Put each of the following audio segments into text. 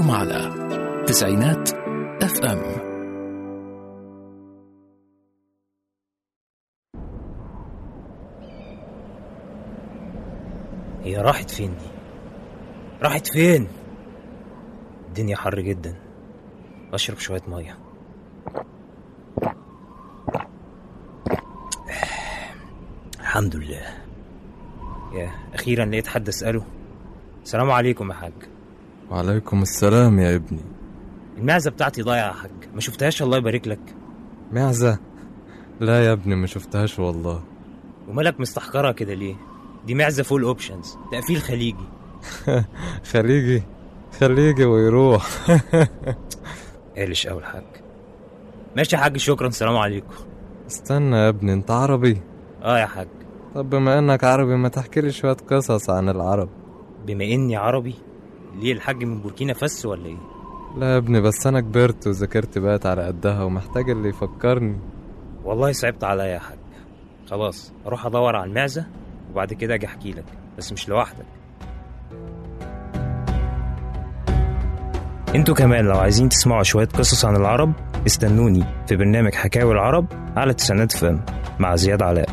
أنتم على تسعينات اف ام هي راحت فين دي راحت فين الدنيا حر جدا اشرب شويه ميه الحمد لله يا اخيرا لقيت حد اساله السلام عليكم يا حاج وعليكم السلام يا ابني المعزه بتاعتي ضايعه يا حاج ما شفتهاش الله يبارك لك معزة لا يا ابني ما شفتهاش والله ومالك مستحقرها كده ليه دي معزه فول اوبشنز تقفيل خليجي خليجي خليجي ويروح قالش قوي الحاج ماشي يا حاج شكرا السلام عليكم استنى يا ابني انت عربي اه يا حاج طب بما انك عربي ما تحكي لي شوية قصص عن العرب بما اني عربي ليه الحاج من بوركينا فاس ولا ايه لا يا ابني بس انا كبرت وذاكرتي بقت على قدها ومحتاج اللي يفكرني والله صعبت عليا يا حاج خلاص اروح ادور على المعزه وبعد كده اجي احكي لك بس مش لوحدك انتوا كمان لو عايزين تسمعوا شويه قصص عن العرب استنوني في برنامج حكاوي العرب على تسعينات فم مع زياد علاء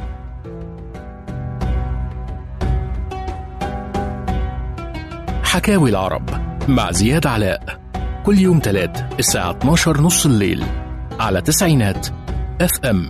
حكاوي العرب مع زياد علاء كل يوم تلات الساعة 12 نص الليل على تسعينات اف ام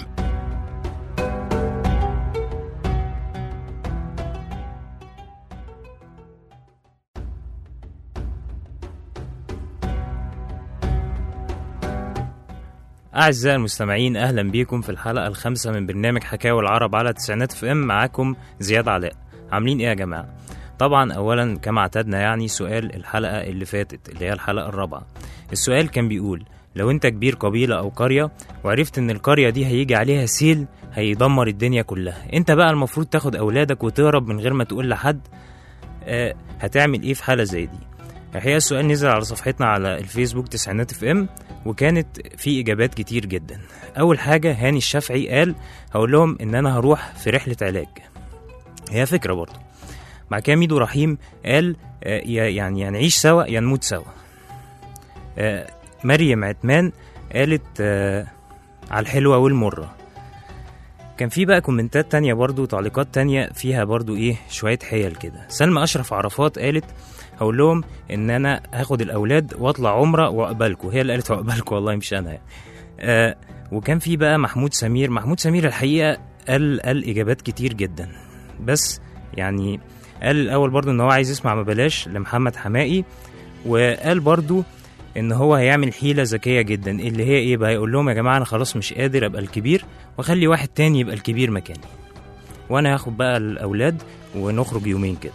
أعزائي المستمعين أهلا بيكم في الحلقة الخامسة من برنامج حكاوي العرب على تسعينات في ام معاكم زياد علاء عاملين إيه يا جماعة؟ طبعا أولا كما اعتدنا يعني سؤال الحلقة اللي فاتت اللي هي الحلقة الرابعة السؤال كان بيقول لو انت كبير قبيلة أو قرية وعرفت إن القرية دي هيجي عليها سيل هيدمر الدنيا كلها انت بقى المفروض تاخد أولادك وتهرب من غير ما تقول لحد آه هتعمل ايه في حالة زي دي الحقيقة السؤال نزل على صفحتنا على الفيسبوك تسعينات اف ام وكانت في اجابات كتير جدا اول حاجة هاني الشافعي قال هقول لهم ان انا هروح في رحلة علاج هي فكرة برضه مع كده ميدو رحيم قال آه، يا- يعني يا نعيش سوا يا نموت سوا آه، مريم عتمان قالت آه، على الحلوة والمرة كان في بقى كومنتات تانية برضو تعليقات تانية فيها برضو ايه شوية حيل كده سلمى أشرف عرفات قالت هقول لهم ان انا هاخد الاولاد واطلع عمره واقبلكم هي اللي قالت واقبلكم والله مش انا يعني. آه وكان في بقى محمود سمير محمود سمير الحقيقه قال قال اجابات كتير جدا بس يعني قال الاول برضو ان هو عايز يسمع ما بلاش لمحمد حمائي وقال برضو ان هو هيعمل حيله ذكيه جدا اللي هي ايه بقى يقول لهم يا جماعه انا خلاص مش قادر ابقى الكبير واخلي واحد تاني يبقى الكبير مكاني وانا هاخد بقى الاولاد ونخرج يومين كده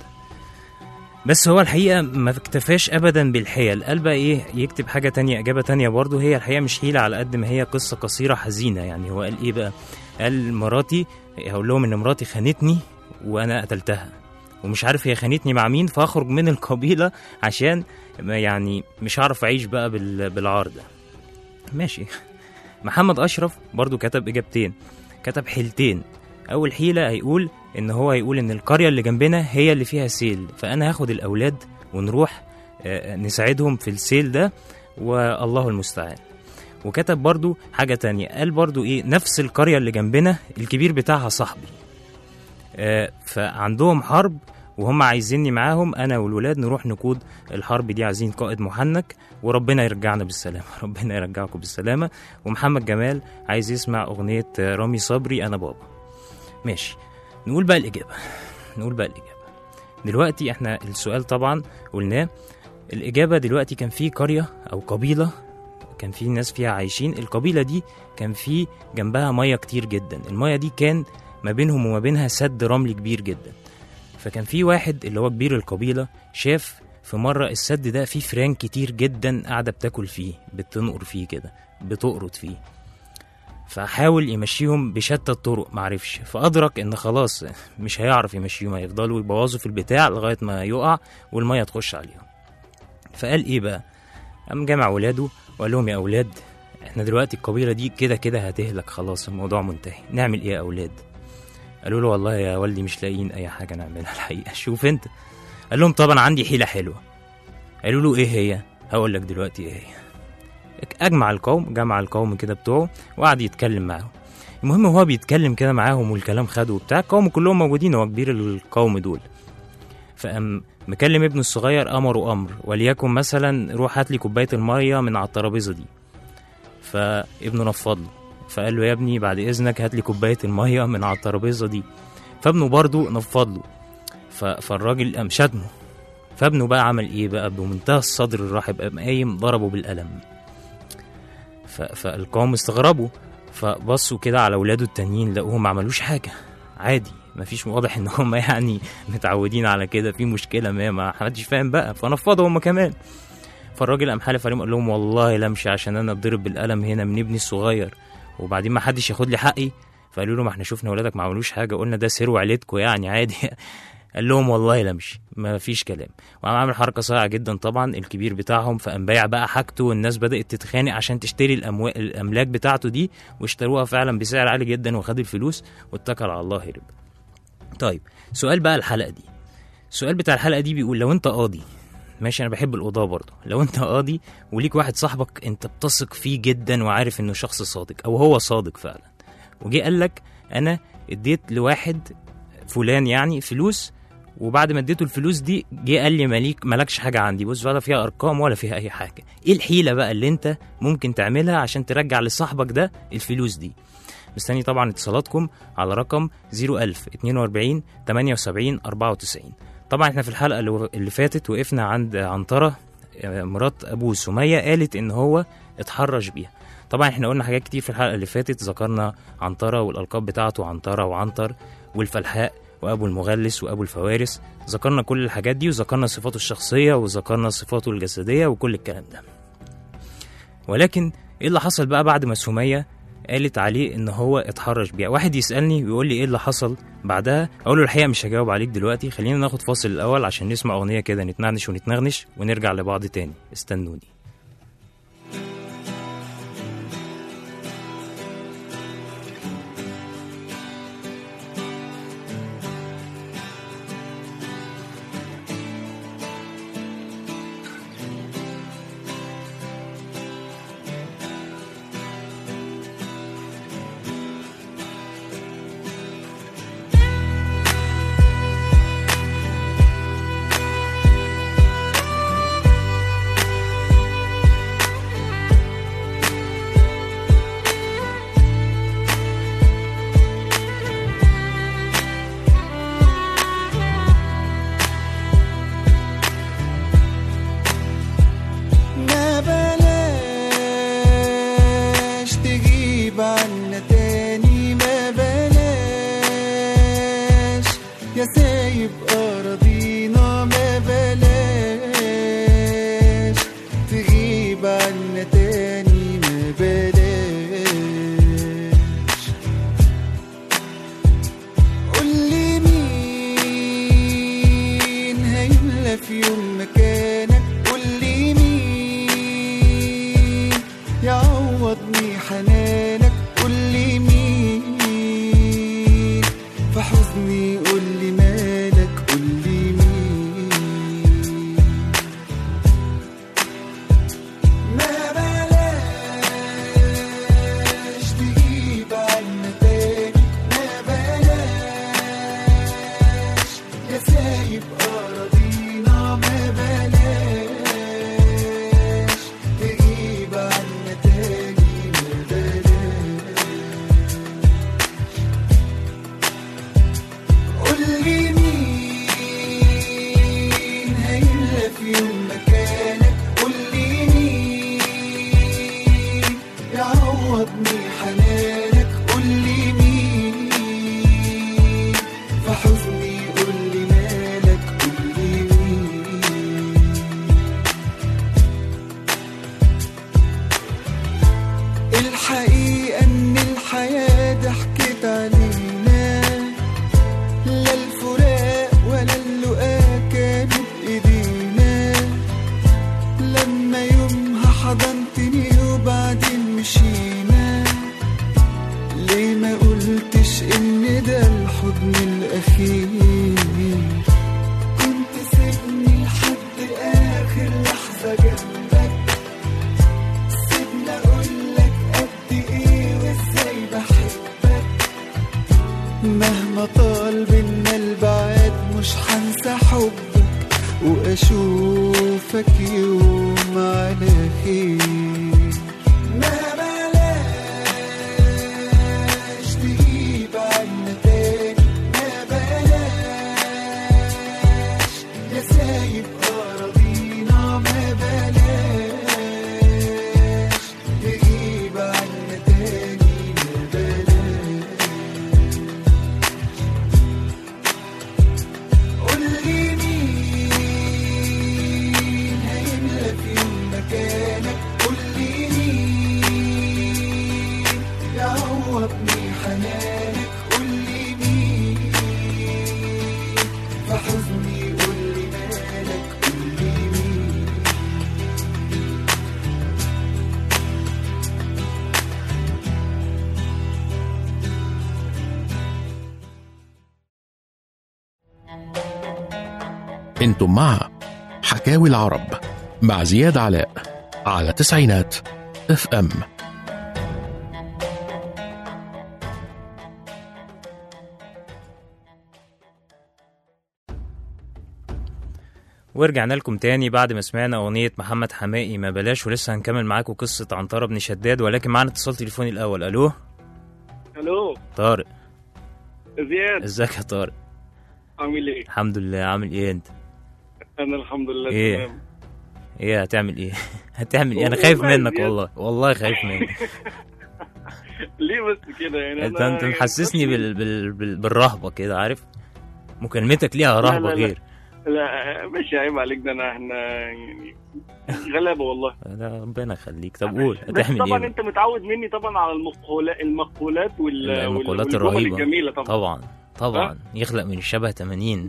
بس هو الحقيقة ما اكتفاش أبدا بالحيل قال بقى إيه يكتب حاجة تانية إجابة تانية برضه هي الحقيقة مش حيلة على قد ما هي قصة قصيرة حزينة يعني هو قال إيه بقى قال مراتي هقول لهم إن مراتي خانتني وأنا قتلتها ومش عارف هي خانتني مع مين فأخرج من القبيلة عشان ما يعني مش هعرف أعيش بقى بال- بالعار ده ماشي محمد أشرف برضه كتب إجابتين كتب حيلتين أول حيلة هيقول ان هو هيقول ان القريه اللي جنبنا هي اللي فيها سيل فانا هاخد الاولاد ونروح آه، نساعدهم في السيل ده والله المستعان وكتب برضو حاجة تانية قال برضو ايه نفس القرية اللي جنبنا الكبير بتاعها صاحبي آه، فعندهم حرب وهم عايزيني معاهم انا والولاد نروح نقود الحرب دي عايزين قائد محنك وربنا يرجعنا بالسلامه ربنا يرجعكم بالسلامه ومحمد جمال عايز يسمع اغنيه آه، رامي صبري انا بابا ماشي نقول بقى الإجابة نقول بقى الإجابة دلوقتي احنا السؤال طبعا قلناه الإجابة دلوقتي كان في قرية أو قبيلة كان في ناس فيها عايشين القبيلة دي كان في جنبها مية كتير جدا المية دي كان ما بينهم وما بينها سد رملي كبير جدا فكان في واحد اللي هو كبير القبيلة شاف في مرة السد ده فيه فران كتير جدا قاعدة بتاكل فيه بتنقر فيه كده بتقرط فيه فحاول يمشيهم بشتى الطرق معرفش فأدرك إن خلاص مش هيعرف يمشيهم هيفضلوا يبوظوا في البتاع لغاية ما يقع والمية تخش عليهم فقال إيه بقى قام جمع ولاده وقال لهم يا أولاد إحنا دلوقتي القبيلة دي كده كده هتهلك خلاص الموضوع منتهي نعمل إيه يا أولاد قالوا له والله يا والدي مش لاقيين أي حاجة نعملها الحقيقة شوف أنت قال لهم طبعا عندي حيلة حلوة قالوا له إيه هي هقول لك دلوقتي ايه هي اجمع القوم جمع القوم كده بتوعه وقعد يتكلم معاهم المهم هو بيتكلم كده معاهم والكلام خده وبتاع القوم كلهم موجودين هو كبير القوم دول فقام مكلم ابنه الصغير امره امر وليكن مثلا روح هات لي كوبايه الميه من على الترابيزه دي فابنه نفض له فقال له يا ابني بعد اذنك هات لي كوبايه الميه من على الترابيزه دي فابنه برضه نفض له ف... فالراجل قام شتمه فابنه بقى عمل ايه بقى بمنتهى الصدر الرحب قام قايم ضربه بالقلم ف... فالقوم استغربوا فبصوا كده على اولاده التانيين لقوهم ما عملوش حاجه عادي مفيش واضح ان هم يعني متعودين على كده في مشكله ما ما حدش فاهم بقى فنفضوا هم كمان فالراجل قام حالف عليهم قال لهم والله لا امشي عشان انا اتضرب بالقلم هنا من ابني الصغير وبعدين ما حدش ياخد لي حقي فقالوا له ما احنا شفنا ولادك ما عملوش حاجه قلنا ده سر وعيلتكم يعني عادي قال لهم والله لا امشي ما فيش كلام وقام عامل حركه صايعه جدا طبعا الكبير بتاعهم فقام بايع بقى حاجته والناس بدات تتخانق عشان تشتري الأمو... الاملاك بتاعته دي واشتروها فعلا بسعر عالي جدا وخد الفلوس واتكل على الله هرب طيب سؤال بقى الحلقه دي السؤال بتاع الحلقه دي بيقول لو انت قاضي ماشي انا بحب القضاة برضه لو انت قاضي وليك واحد صاحبك انت بتثق فيه جدا وعارف انه شخص صادق او هو صادق فعلا وجي قال لك انا اديت لواحد فلان يعني فلوس وبعد ما اديته الفلوس دي جه قال لي ماليك مالكش حاجه عندي بص ولا فيها ارقام ولا فيها اي حاجه ايه الحيله بقى اللي انت ممكن تعملها عشان ترجع لصاحبك ده الفلوس دي مستني طبعا اتصالاتكم على رقم 01000 42 78 94 طبعا احنا في الحلقه اللي اللي فاتت وقفنا عند عنتره آه، مرات ابوه سميه قالت ان هو اتحرش بيها طبعا احنا قلنا حاجات كتير في الحلقه اللي فاتت ذكرنا عنتره والالقاب بتاعته عنتره وعنتر والفلحاء وابو المغلس وابو الفوارس ذكرنا كل الحاجات دي وذكرنا صفاته الشخصيه وذكرنا صفاته الجسديه وكل الكلام ده ولكن ايه اللي حصل بقى بعد ما سميه قالت عليه ان هو اتحرش بيها واحد يسالني ويقول لي ايه اللي حصل بعدها اقول له الحقيقه مش هجاوب عليك دلوقتي خلينا ناخد فاصل الاول عشان نسمع اغنيه كده نتنعنش ونتنغنش ونرجع لبعض تاني استنوني ما بلاش تجيب عنا تاني ما بلاش يا سايب أراضينا ما بلاش تغيب عنا تاني ما بلاش قولي مين هيملى في يوم مكانك قولي مين يعوضني حنانك قولي مين في حزني قولي مالك قولي مين ما بلاش تجيب عنا تاني ما بلاش يا سايب أراضينا ما بلاش واشوفك يوم على خير ما بلاش تجيب عنا تاني ما بلاش يا سايب أراضينا ما بلاش تجيب عنا تاني ما بلاش قولي مين هيملى في يوم مكانك قولي مين يعوضني حنانك قولي مين في حزني قولي مالك قولي مين انتم مع حكاوي العرب مع زياد علاء على تسعينات اف ام ورجعنا لكم تاني بعد ما سمعنا أغنية محمد حمائي ما بلاش ولسه هنكمل معاكم قصة عنترة بن شداد ولكن معانا اتصال تليفوني الأول ألو الو طارق زياد ازيك يا طارق عامل ايه؟ الحمد لله عامل ايه انت انا الحمد لله إيه؟ تمام ايه هتعمل ايه هتعمل ايه انا والله خايف منك زياد. والله والله خايف منك ليه بس كده يعني انت أنا انت يعني محسسني نفسي- بال... بال... بال... بالرهبة كده عارف مكالمتك ليها لا، رهبة لا، لا. غير لا مش عيب عليك ده انا احنا يعني غلابه والله لا ربنا يخليك طب قول بس هتعمل طبعا ايه انت متعود مني طبعا على المقولات المقولات وال المقولات وال- والجمل الرهيبة. الجميله طبعا طبعا طبعا يخلق من الشبه 80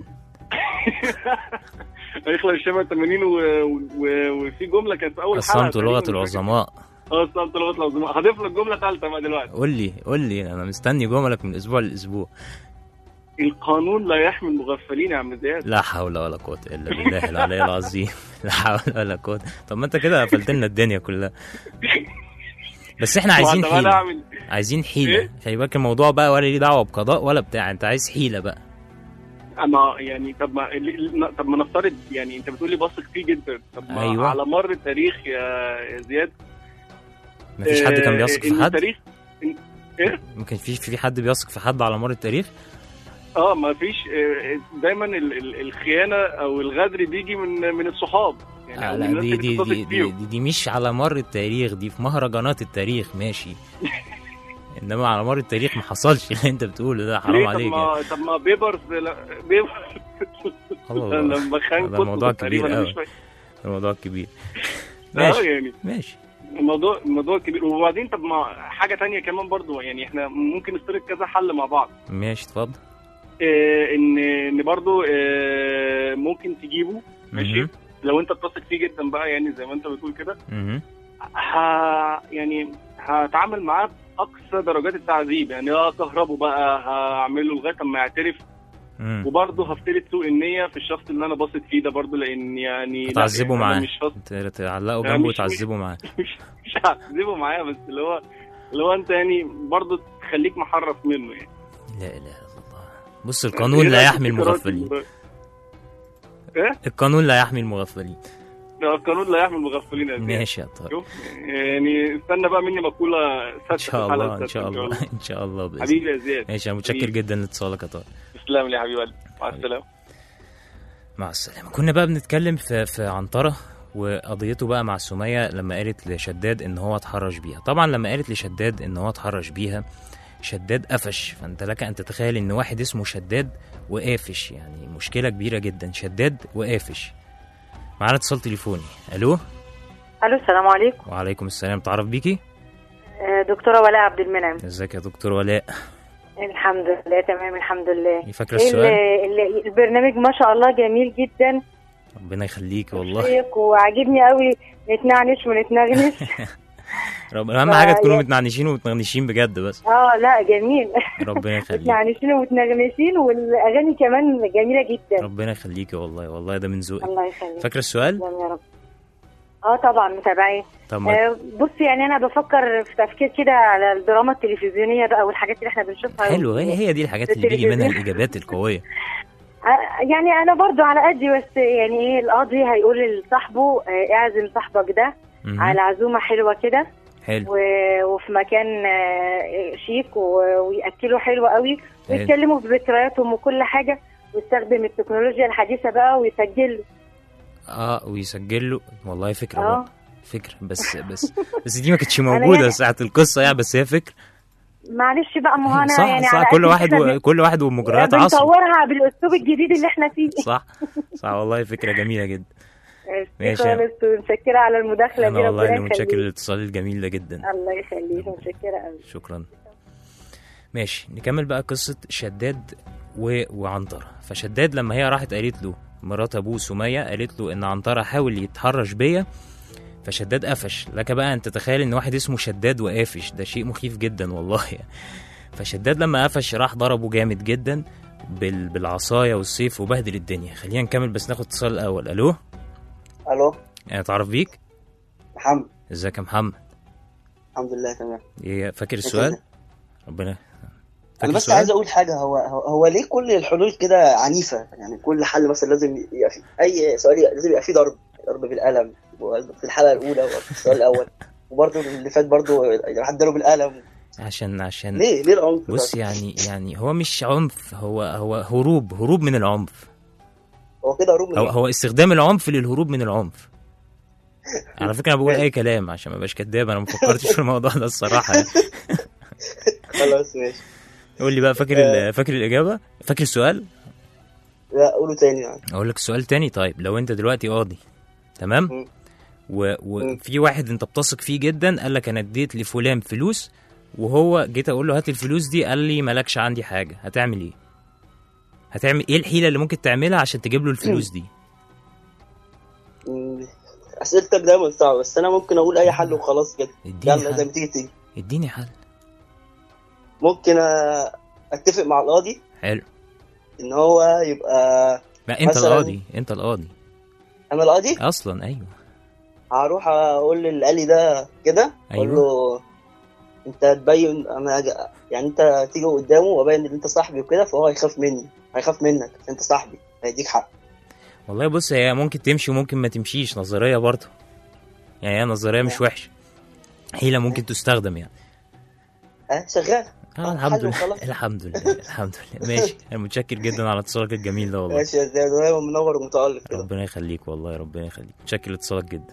يخلق الشبه 80 و... و... وفي جمله كانت في اول حلقه الصمت لغة تقريباً، مش فاكر. العظماء اه الصمت لغه العظماء هضيف لك جمله ثالثه بقى دلوقتي قول لي قول لي انا مستني جملك من اسبوع لاسبوع القانون لا يحمي المغفلين يا عم زياد لا حول ولا قوة الا بالله العلي العظيم لا حول ولا قوة طب ما انت كده قفلت لنا الدنيا كلها بس احنا عايزين طب انا حيلة اعمل عايزين حيلة إيه؟ خلي بالك الموضوع بقى ولا ليه دعوة بقضاء ولا بتاع انت عايز حيلة بقى انا يعني طب ما ال- طب ما نفترض يعني انت بتقول لي بثق فيه جدا طب ما أيوة. على مر التاريخ يا يا زياد مفيش حد كان آه، بيثق إن في حد التاريخ ممكن في في حد بيثق في حد على مر التاريخ اه ما فيش آه، دايما ال- ال- الخيانه او الغدر بيجي من من الصحاب يعني آه أو لا من الناس دي اللي دي بتثق دي, دي, فيهم. دي, دي مش على مر التاريخ دي في مهرجانات التاريخ ماشي انما على مر التاريخ ما حصلش اللي انت بتقوله ده حرام ليه طب عليك يعني. ما طب ما بيبرز لا، بيبرز الله لما خان ده موضوع قطب تقريبا كبير أنا قوي. مش فاكر. الموضوع كبير اه ماشي يعني ماشي الموضوع الموضوع كبير وبعدين طب ما حاجه تانية كمان برضو يعني احنا ممكن نفترض كذا حل مع بعض ماشي اتفضل آه، ان ان برضو آه، ممكن تجيبه ماشي مهم. لو انت بتثق فيه جدا بقى يعني زي ما انت بتقول كده مهم. ه... يعني هتعامل معاه باقصى درجات التعذيب يعني هكهربه بقى هعمله لغايه اما يعترف مم. وبرضه هفترض سوء النية في الشخص اللي انا باصت فيه ده برضه لان يعني لا، هتعذبه يعني أنا معاه. مش هص- ت- تعلقوا يعني جنبه مش- وتعذبوا معاه مش مش هعذبه معايا بس اللي هو اللي هو انت يعني برضه تخليك محرف منه يعني لا اله الا الله بص القانون لا يحمي المغفلين القانون لا يحمي المغفلين لا، القانون لا يحمي المغفلين يا زياد. ماشي يا طارق شوف يعني استنى بقى مني مقولة ستة ان شاء في الحلقة الله ان شاء الستة الله ان شاء الله باذن حبيبي يا زياد ماشي انا متشكر حبيبي. جدا لاتصالك يا طارق تسلم لي يا حبيبي قلبي. مع السلامة مع السلامة كنا بقى بنتكلم في في عنترة وقضيته بقى مع سمية لما قالت لشداد ان هو اتحرش بيها طبعا لما قالت لشداد ان هو اتحرش بيها شداد قفش فانت لك ان تتخيل ان واحد اسمه شداد وقافش يعني مشكلة كبيرة جدا شداد وقافش معانا اتصال تليفوني الو الو السلام عليكم وعليكم السلام تعرف بيكي آه، دكتوره ولاء عبد المنعم ازيك يا دكتور ولاء الحمد لله تمام الحمد لله فاكرة إيه السؤال ال- ال- البرنامج ما شاء الله جميل جدا ربنا يخليك والله شيق وعاجبني قوي نتنعنش ونتنغنش رب... اهم حاجة تكونوا يا- متنعنشين ومتنغنشين بجد بس اه لا جميل ربنا يخليك متنعنشين ومتنغنشين والاغاني كمان جميله جدا ربنا يخليكي والله والله ده من ذوقك الله يخليك فاكرة السؤال تسلم يا رب اه طبعا متابعين طب ما آه بص يعني انا بفكر في تفكير كده على الدراما التلفزيونيه بقى والحاجات اللي احنا بنشوفها حلو هي هي دي الحاجات اللي بيجي منها التلفزيون. الاجابات القويه ع- يعني انا برضو على قدي بس يعني ايه القاضي هيقول لصاحبه آه، اعزم صاحبك ده مهم. على عزومه حلوه كده حلو و- وفي مكان آه، شيك و- وياكلوا حلو قوي حلو. ويتكلموا في ذكرياتهم وكل حاجه ويستخدم التكنولوجيا الحديثه بقى ويسجل اه ويسجل له والله فكره اه برضه فكره بس بس بس دي ما كانتش موجوده يعني- ساعه القصه يعني بس هي فكره معلش بقى ما هو انا صح يعني صح على كل قد واحد إحنا و... كل واحد ومجريات عصره بنطورها بالاسلوب الجديد اللي احنا فيه صح صح والله فكره جميله جدا ماشي. خالص ومتشكره على المداخله انا دي والله ربنا اللي متشكر يخليك للاتصال الجميل ده جدا الله يخليك متشكره قوي شكرا ماشي نكمل بقى قصة شداد و... وعنترة فشداد لما هي راحت قالت له مرات ابوه سمية قالت له ان عنترة حاول يتحرش بيا فشداد قفش لك بقى ان تتخيل ان واحد اسمه شداد وقافش ده شيء مخيف جدا والله فشداد لما قفش راح ضربه جامد جدا بال... بالعصاية والسيف وبهدل الدنيا خلينا نكمل بس ناخد اتصال الاول الو الو انا تعرف بيك محمد ازيك يا محمد الحمد لله تمام ايه فاكر السؤال ربنا انا فاكر بس السؤال؟ عايز اقول حاجه هو هو, هو ليه كل الحلول كده عنيفه يعني كل حل مثلا لازم يبقى فيه اي سؤال لازم يبقى فيه ضرب ضرب بالقلم في الحلقه الاولى وفي السؤال الاول وبرضه اللي فات برضه راح اداله بالقلم عشان عشان ليه ليه العنف ده؟ بص يعني يعني هو مش عنف هو هو هروب هروب من العنف هو كده هروب من هو إيه؟ هو استخدام العنف للهروب من العنف على فكره انا بقول اي كلام عشان ما ابقاش كداب انا ما فكرتش في الموضوع ده الصراحه يعني. خلاص ماشي قول لي بقى فاكر ال- فاكر الاجابه فاكر السؤال لا قوله تاني يعني اقول لك السؤال تاني طيب لو انت دلوقتي قاضي تمام مم. و... وفي واحد انت بتثق فيه جدا قال لك انا اديت لفلان فلوس وهو جيت اقول له هات الفلوس دي قال لي مالكش عندي حاجه هتعمل ايه هتعمل ايه الحيله اللي ممكن تعملها عشان تجيب له الفلوس دي مم. اسئلتك دايما صعبه بس انا ممكن اقول اي حل وخلاص كده اديني يلا زي حل ما تيجي تيجي اديني حل ممكن أ- اتفق مع القاضي حلو ان هو يبقى ما انت مثلاً- القاضي انت القاضي انا القاضي اصلا ايوه هروح اقول للالي ده كده اقول أيوة. له انت تبين انا أج- يعني انت تيجي قدامه وابين ان انت صاحبي وكده فهو هيخاف مني هيخاف منك عشان انت صاحبي هيديك حق والله بص هي ممكن تمشي وممكن ما تمشيش نظريه برضه يعني هي نظريه مش وحشه حيله ممكن تستخدم يعني ها شغال اه آه، الحمد حل لله وخلاص. الحمد لله الحمد لله ماشي انا متشكر جدا على اتصالك الجميل ده والله ماشي يا زياد دايما منور ومتالق كده ربنا يخليك والله ربنا يخليك متشكر لاتصالك جدا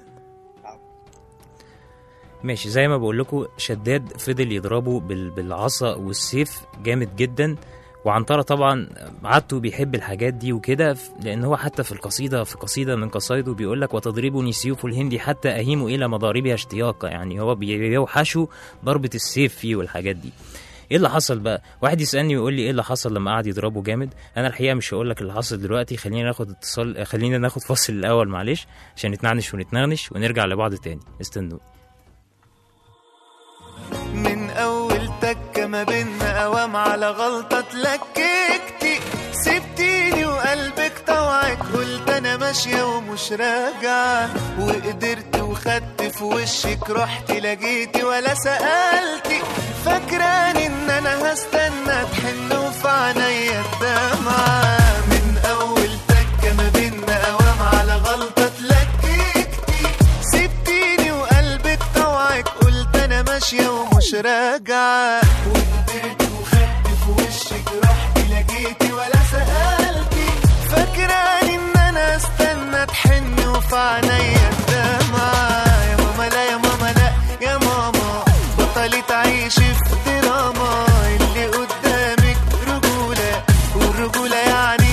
ماشي زي ما بقول لكم شداد فضل يضربه بال- بالعصا والسيف جامد جدا وعنترة طبعا عادته بيحب الحاجات دي وكده ف- لان هو حتى في القصيده في قصيده من قصايده بيقول لك وتضربني سيوف الهند حتى اهيم الى مضاربها اشتياقا يعني هو بي- بيوحشوا ضربه السيف فيه والحاجات دي ايه اللي حصل بقى واحد يسالني ويقول لي ايه اللي حصل لما قعد يضربه جامد انا الحقيقه مش هقول لك اللي حصل دلوقتي خلينا ناخد اتصال خلينا ناخد فاصل الاول معلش عشان نتنعنش ونتنغنش ونرجع لبعض تاني استنوا من اول تكه ما بينا قوام على غلطه اتلككتي سبتيني وقلبك طوعك قلت انا ماشيه ومش راجعه وقدرت وخدت في وشك رحت لقيتي ولا سالتي فاكراني ان انا هستنى تحن وفي عينيا الدمعه من اول تكه ما بينا قوام على غلطه اتلككتي سبتيني وقلبك طوعك قلت انا ماشيه ومش راجعه وقدرت وخدت في وشك رحت لقيتي ولا سالتي فاكراني ان انا استنى تحن وفي عينيا الدمعه يا ماما لا يا ماما لا يا ماما بطلي تعيشي في دراما اللي قدامك رجوله والرجوله يعني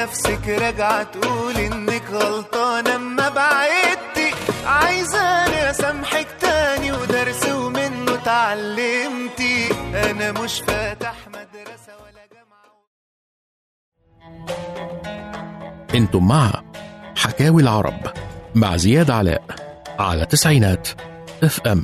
نفسك راجعة تقول انك غلطانة اما بعدتي عايزاني اسامحك تاني ودرس ومنه اتعلمتي انا مش فاتح مدرسة ولا جامعة انتم مع حكاوي العرب مع زياد علاء على تسعينات اف ام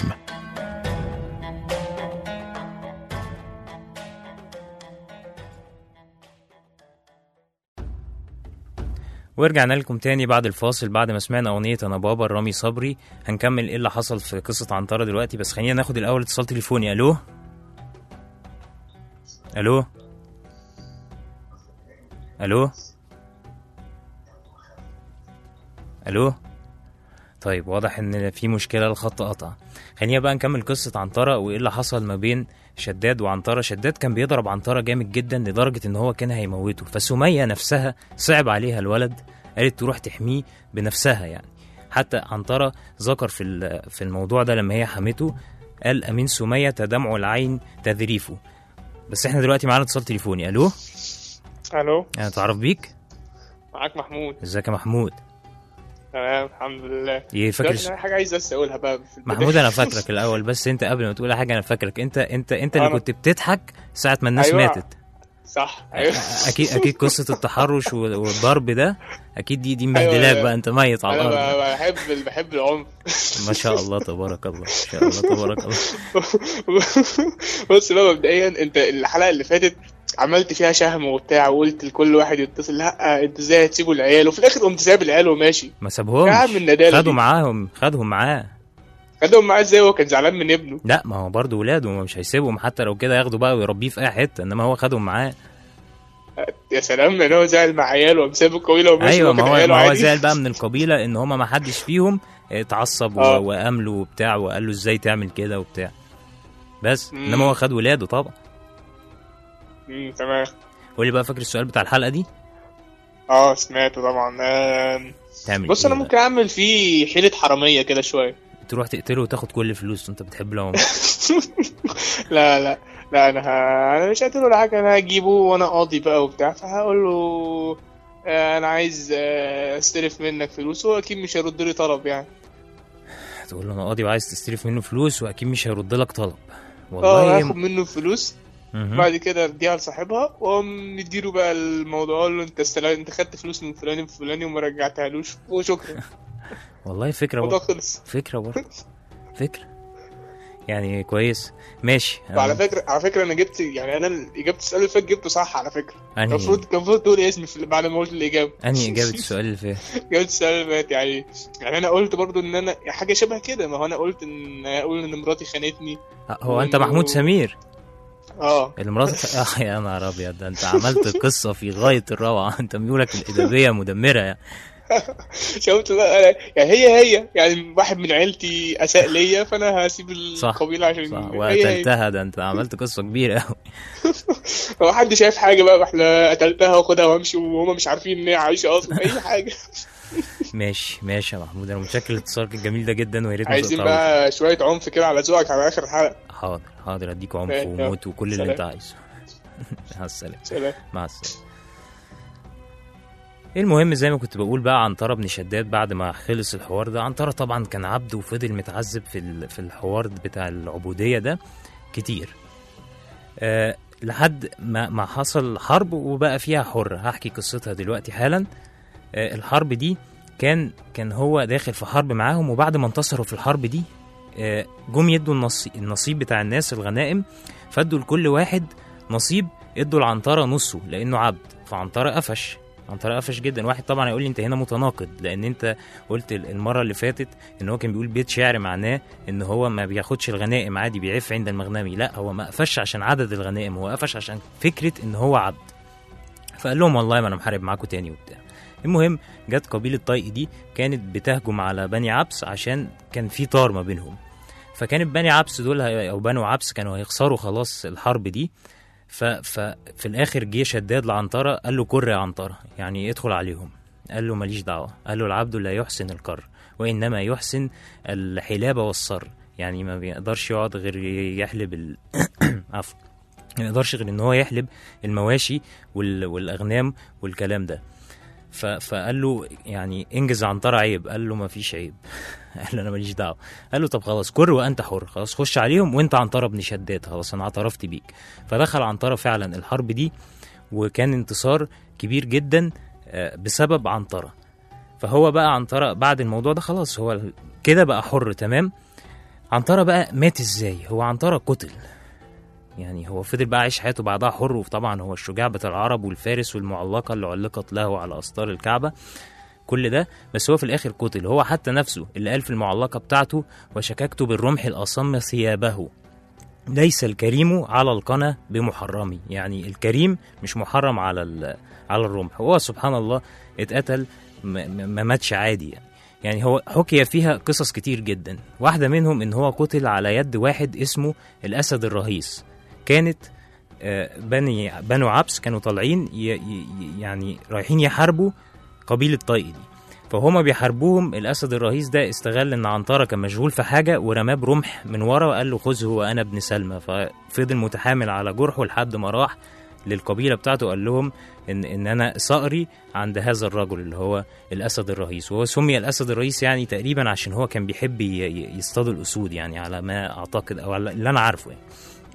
ورجعنا لكم تاني بعد الفاصل بعد ما سمعنا أغنية أنا بابا رامي صبري هنكمل إيه اللي حصل في قصة عنترة دلوقتي بس خلينا ناخد الأول اتصال تليفوني ألو ألو ألو ألو طيب واضح إن في مشكلة الخط قطع خلينا بقى نكمل قصة عنترة وإيه اللي حصل ما بين شداد وعنترة شداد كان بيضرب عنترة جامد جدا لدرجة إن هو كان هيموته فسمية نفسها صعب عليها الولد قالت تروح تحميه بنفسها يعني حتى عنترة ذكر في ال- في الموضوع ده لما هي حمته قال أمين سمية تدمع العين تذريفه بس احنا دلوقتي معانا اتصال تليفوني الو الو انا تعرف بيك معاك محمود ازيك يا محمود تمام الحمد لله ايه فاكر دلوقتي أنا حاجه عايز بس اقولها بقى في البداية. محمود انا فاكرك الاول بس انت قبل ما تقول حاجه انا فاكرك انت انت انت اللي أنا- كنت بتضحك ساعه ما الناس أيوة. ماتت صح ايوه اكيد اكيد قصه التحرش وال- والضرب ده اكيد دي دي مبهدلاك أيوة. بقى انت ميت على انا الارض ب- بحب بحب العنف ما شاء الله تبارك الله ما شاء الله تبارك الله بص بقى مبدئيا انت الحلقه اللي فاتت عملت فيها شهم وبتاع وقلت لكل واحد يتصل لا انت ازاي هتسيبوا العيال وفي الاخر قمت سايب العيال وماشي ما يا سابهمش عم الندالة خدوا دي. معاهم خدهم معاه خدهم معاه ازاي وهو كان زعلان من ابنه لا ما هو برضه ولاده ما مش هيسيبهم حتى لو كده ياخدوا بقى ويربيه في اي حته انما هو خدهم معاه يا سلام ان هو زعل مع عياله وقام سايب القبيله وماشي ايوه ما وكان هو عياله ما هو عادي. زعل بقى من القبيله ان هما ما حدش فيهم اتعصب و- آه. وقام له وبتاع وقال له ازاي تعمل كده وبتاع بس مم. انما هو خد ولاده طبعا مم، تمام قول لي بقى فاكر السؤال بتاع الحلقه دي اه سمعته طبعا آم، تعمل بص إيه انا بقى؟ ممكن اعمل فيه حيله حراميه كده شويه تروح تقتله وتاخد كل الفلوس وانت بتحب العمر لا لا لا انا ه... انا مش هقتله ولا حاجه انا هجيبه وانا قاضي بقى وبتاع فهقول له آه، انا عايز آه، استلف منك فلوس هو اكيد مش هيرد لي طلب يعني تقول له انا قاضي وعايز تستلف منه فلوس واكيد مش هيرد لك طلب اه والله هاخد منه فلوس مهم. بعد كده اديها لصاحبها واقوم نديله بقى الموضوع اقول له انت استل... انت خدت فلوس من فلان وفلاني وما رجعتهالوش وشكرا والله فكره الموضوع برضه خلص فكره برضه فكره يعني كويس ماشي وعلى فكره على فكره انا جبت يعني انا اجابه السؤال اللي فات جبته صح على فكره كان انهي المفروض كان المفروض تقول اسمي في... بعد ما قلت الاجابه انهي اجابه السؤال اللي فات جبت السؤال اللي فات يعني يعني انا قلت برضو ان انا حاجه شبه كده ما هو انا قلت ان اقول ان مراتي خانتني هو انت محمود سمير اه اللي مراتك آه يا نهار ابيض ده انت عملت قصه في غايه الروعه انت ميولك الادبيه مدمره يعني شفت بقى أنا يعني هي هي يعني واحد من عيلتي اساء ليا فانا هسيب صح القبيله عشان صح هي هي وقتلتها ده انت عملت قصه كبيره قوي هو حد شايف حاجه بقى احنا قتلتها واخدها وامشي وهما مش عارفين ان هي عايشه اصلا اي حاجه ماشي ماشي يا محمود انا متشكر لاتصالك الجميل ده جدا ويا ريت ما عايزين تقطعوش. بقى شويه عنف كده على ذوقك على اخر الحلقه حاضر حاضر اديك عنف ماشي. وموت وكل اللي سلام. انت عايزه مع السلامه سلام مع السلامه المهم زي ما كنت بقول بقى عنترة بن شداد بعد ما خلص الحوار ده عنترة طبعا كان عبد وفضل متعذب في ال- في الحوار بتاع العبودية ده كتير أه لحد ما ما حصل حرب وبقى فيها حر هحكي قصتها دلوقتي حالا أه الحرب دي كان كان هو داخل في حرب معاهم وبعد ما انتصروا في الحرب دي أه جم يدوا النصيب, النصيب بتاع الناس الغنائم فادوا لكل واحد نصيب ادوا العنترة نصه لانه عبد فعنترة قفش عنترة قفش جدا واحد طبعا هيقول لي انت هنا متناقض لان انت قلت المره اللي فاتت ان هو كان بيقول بيت شعر معناه ان هو ما بياخدش الغنائم عادي بيعف عند المغنمي لا هو ما قفش عشان عدد الغنائم هو قفش عشان فكره ان هو عبد فقال لهم والله ما انا محارب معاكم تاني وبتاع المهم جت قبيله طيق دي كانت بتهجم على بني عبس عشان كان في طار ما بينهم فكانت بني عبس دول هي- او بنو عبس كانوا هيخسروا خلاص الحرب دي ف ففي الاخر جه شداد لعنتره قال له كر يا عنتره يعني ادخل عليهم قال له ماليش دعوه قال له العبد لا يحسن الكر وانما يحسن الحلاب والصر يعني ما بيقدرش يقعد غير يحلب ال... عفوا ما يقدرش غير ان هو يحلب المواشي وال... والاغنام والكلام ده ف... فقال له يعني انجز عنترة عيب قال له ما فيش عيب قال له انا ماليش دعوه قال له طب خلاص كر وانت حر خلاص خش عليهم وانت عنترة بن شداد خلاص انا اعترفت بيك فدخل عنترة فعلا الحرب دي وكان انتصار كبير جدا آه، بسبب عنترة فهو بقى عنترة بعد الموضوع ده خلاص هو كده بقى حر تمام عنترة بقى مات ازاي هو عنترة قتل يعني هو فضل بقى عايش حياته بعدها حر وطبعا هو الشجاع بتاع العرب والفارس والمعلقة اللي علقت له على أستار الكعبة كل ده بس هو في الآخر قتل هو حتى نفسه اللي قال في المعلقة بتاعته وشككت بالرمح الأصم ثيابه ليس الكريم على القنا بمحرم يعني الكريم مش محرم على ال- على الرمح هو سبحان الله اتقتل ما- ما ما ماتش عادي يعني يعني هو حكي فيها قصص كتير جدا واحدة منهم ان هو قتل على يد واحد اسمه الأسد الرهيس كانت آه، بني بنو عبس كانوا طالعين ي- ي- يعني رايحين يحاربوا قبيلة طيء دي فهما بيحاربوهم الأسد الرهيس ده استغل إن عنترة كان مشغول في حاجة ورماه برمح من ورا وقال له خذه وأنا ابن سلمى ففضل متحامل على جرحه لحد ما راح للقبيلة بتاعته قال لهم إن إن أنا صقري عند هذا الرجل اللي هو الأسد الرهيس وهو سمي الأسد الرهيس يعني تقريبا عشان هو كان بيحب ي- ي- يصطاد الأسود يعني على ما أعتقد أو على اللي أنا عارفه يعني.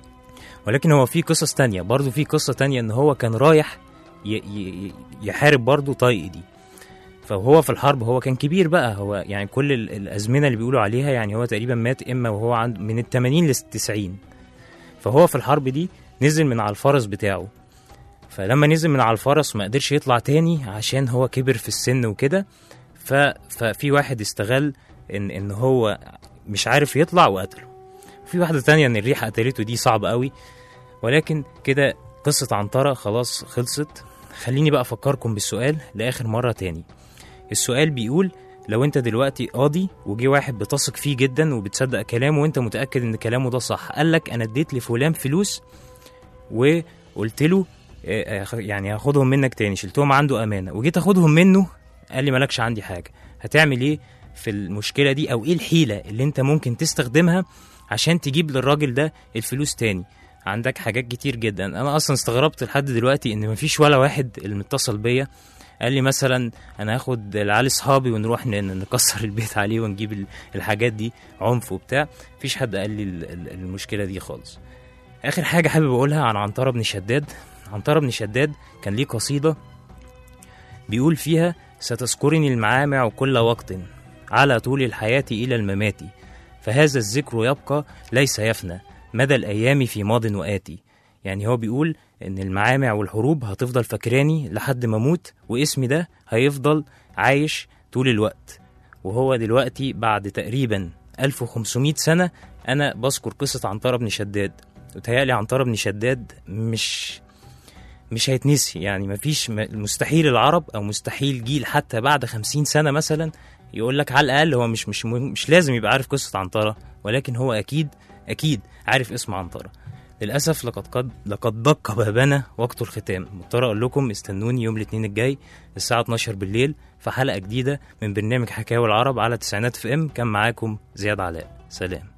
ولكن هو في قصص تانية برضه في قصة تانية إن هو كان رايح ي- ي- يحارب برضه طيء دي فهو في الحرب هو كان كبير بقى هو يعني كل ال- الأزمنة اللي بيقولوا عليها يعني هو تقريبا مات إما وهو عند من ال 80 لل 90 فهو في الحرب دي نزل من على الفرس بتاعه فلما نزل من على الفرس ما قدرش يطلع تاني عشان هو كبر في السن وكده ف... ففي واحد استغل ان ان هو مش عارف يطلع وقتله في واحدة تانية ان الريحة قتلته دي صعبة قوي ولكن كده قصة عنترة خلاص خلصت خليني بقى افكركم بالسؤال لاخر مرة تاني السؤال بيقول لو انت دلوقتي قاضي وجي واحد بتثق فيه جدا وبتصدق كلامه وانت متاكد ان كلامه ده صح قال لك انا اديت لفلان فلوس وقلت له آه، آه، يعني هاخدهم منك تاني شلتهم عنده امانه وجيت اخدهم منه قال لي مالكش عندي حاجه هتعمل ايه في المشكله دي او ايه الحيله اللي انت ممكن تستخدمها عشان تجيب للراجل ده الفلوس تاني عندك حاجات كتير جدا انا اصلا استغربت لحد دلوقتي ان مفيش ولا واحد اللي متصل بيا قال لي مثلا انا هاخد العيال اصحابي ونروح ن- نكسر البيت عليه ونجيب ال- الحاجات دي عنف وبتاع مفيش حد قال لي ال- ال- المشكله دي خالص اخر حاجه حابب اقولها عن عنتره بن شداد عنتره بن شداد كان ليه قصيده بيقول فيها ستذكرني المعامع كل وقت على طول الحياه الى الممات فهذا الذكر يبقى ليس يفنى مدى الايام في ماض واتي يعني هو بيقول ان المعامع والحروب هتفضل فاكراني لحد ما اموت واسمي ده هيفضل عايش طول الوقت وهو دلوقتي بعد تقريبا 1500 سنة أنا بذكر قصة عنترة بن شداد وتهيألي عنترة بن شداد مش مش هيتنسي يعني مفيش م- مستحيل العرب أو مستحيل جيل حتى بعد خمسين سنة مثلا يقول لك على الأقل هو مش مش مهم- مش لازم يبقى عارف قصة عنترة ولكن هو أكيد أكيد عارف اسم عنترة للأسف لقد قد لقد دق بابنا وقت الختام مضطر أقول لكم استنوني يوم الاثنين الجاي الساعة 12 بالليل في حلقة جديدة من برنامج حكاوي العرب على تسعينات في ام كان معاكم زياد علاء سلام